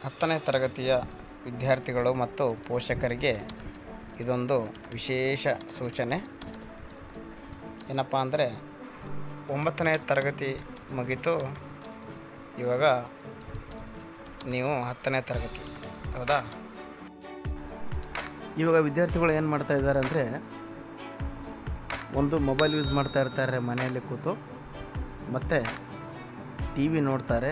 ಹತ್ತನೇ ತರಗತಿಯ ವಿದ್ಯಾರ್ಥಿಗಳು ಮತ್ತು ಪೋಷಕರಿಗೆ ಇದೊಂದು ವಿಶೇಷ ಸೂಚನೆ ಏನಪ್ಪ ಅಂದರೆ ಒಂಬತ್ತನೇ ತರಗತಿ ಮುಗೀತು ಇವಾಗ ನೀವು ಹತ್ತನೇ ತರಗತಿ ಹೌದಾ ಇವಾಗ ವಿದ್ಯಾರ್ಥಿಗಳು ಏನು ಮಾಡ್ತಾ ಇದ್ದಾರೆ ಅಂದರೆ ಒಂದು ಮೊಬೈಲ್ ಯೂಸ್ ಮಾಡ್ತಾ ಇರ್ತಾರೆ ಮನೆಯಲ್ಲಿ ಕೂತು ಮತ್ತು ಟಿ ವಿ ನೋಡ್ತಾರೆ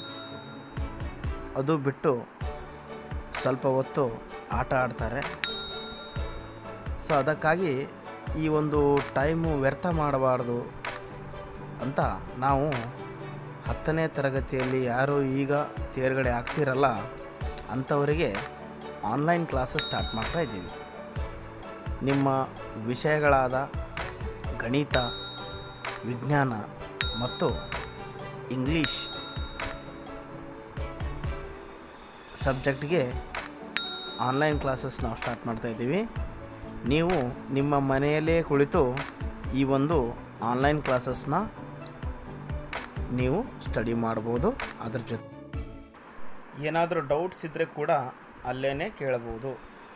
ಅದು ಬಿಟ್ಟು ಸ್ವಲ್ಪ ಹೊತ್ತು ಆಟ ಆಡ್ತಾರೆ ಸೊ ಅದಕ್ಕಾಗಿ ಈ ಒಂದು ಟೈಮು ವ್ಯರ್ಥ ಮಾಡಬಾರ್ದು ಅಂತ ನಾವು ಹತ್ತನೇ ತರಗತಿಯಲ್ಲಿ ಯಾರು ಈಗ ತೇರ್ಗಡೆ ಆಗ್ತಿರಲ್ಲ ಅಂಥವರಿಗೆ ಆನ್ಲೈನ್ ಕ್ಲಾಸಸ್ ಸ್ಟಾರ್ಟ್ ಮಾಡ್ತಾ ಇದ್ದೀವಿ ನಿಮ್ಮ ವಿಷಯಗಳಾದ ಗಣಿತ ವಿಜ್ಞಾನ ಮತ್ತು ಇಂಗ್ಲೀಷ್ ಸಬ್ಜೆಕ್ಟ್ಗೆ ಆನ್ಲೈನ್ ಕ್ಲಾಸಸ್ ನಾವು ಸ್ಟಾರ್ಟ್ ಮಾಡ್ತಾ ಇದ್ದೀವಿ ನೀವು ನಿಮ್ಮ ಮನೆಯಲ್ಲೇ ಕುಳಿತು ಈ ಒಂದು ಆನ್ಲೈನ್ ಕ್ಲಾಸಸ್ನ ನೀವು ಸ್ಟಡಿ ಮಾಡ್ಬೋದು ಅದ್ರ ಜೊತೆ ಏನಾದರೂ ಡೌಟ್ಸ್ ಇದ್ದರೆ ಕೂಡ ಅಲ್ಲೇ ಕೇಳಬಹುದು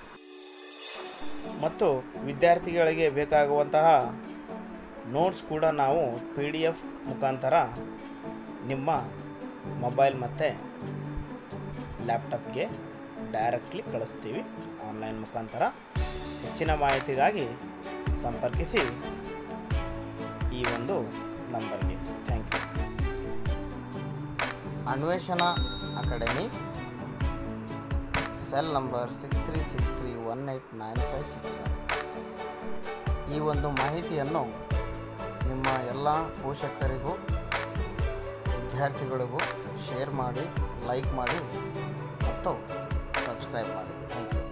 ಮತ್ತು ವಿದ್ಯಾರ್ಥಿಗಳಿಗೆ ಬೇಕಾಗುವಂತಹ ನೋಟ್ಸ್ ಕೂಡ ನಾವು ಪಿ ಡಿ ಎಫ್ ಮುಖಾಂತರ ನಿಮ್ಮ ಮೊಬೈಲ್ ಮತ್ತು ಲ್ಯಾಪ್ಟಾಪ್ಗೆ ಡೈರೆಕ್ಟ್ಲಿ ಕಳಿಸ್ತೀವಿ ಆನ್ಲೈನ್ ಮುಖಾಂತರ ಹೆಚ್ಚಿನ ಮಾಹಿತಿಗಾಗಿ ಸಂಪರ್ಕಿಸಿ ಈ ಒಂದು ನಂಬರ್ಗೆ thank you Anveshana academy cell number six three six three one eight nine five six nine ಈ ಒಂದು ಮಾಹಿತಿಯನ್ನು ನಿಮ್ಮ ಎಲ್ಲ ಪೋಷಕರಿಗೂ ವಿದ್ಯಾರ್ಥಿಗಳಿಗೂ ಶೇರ್ ಮಾಡಿ ಲೈಕ್ ಮಾಡಿ ಮತ್ತು ಸಬ್ಸ್ಕ್ರೈಬ್ ಮಾಡಿ ಥ್ಯಾಂಕ್ ಯು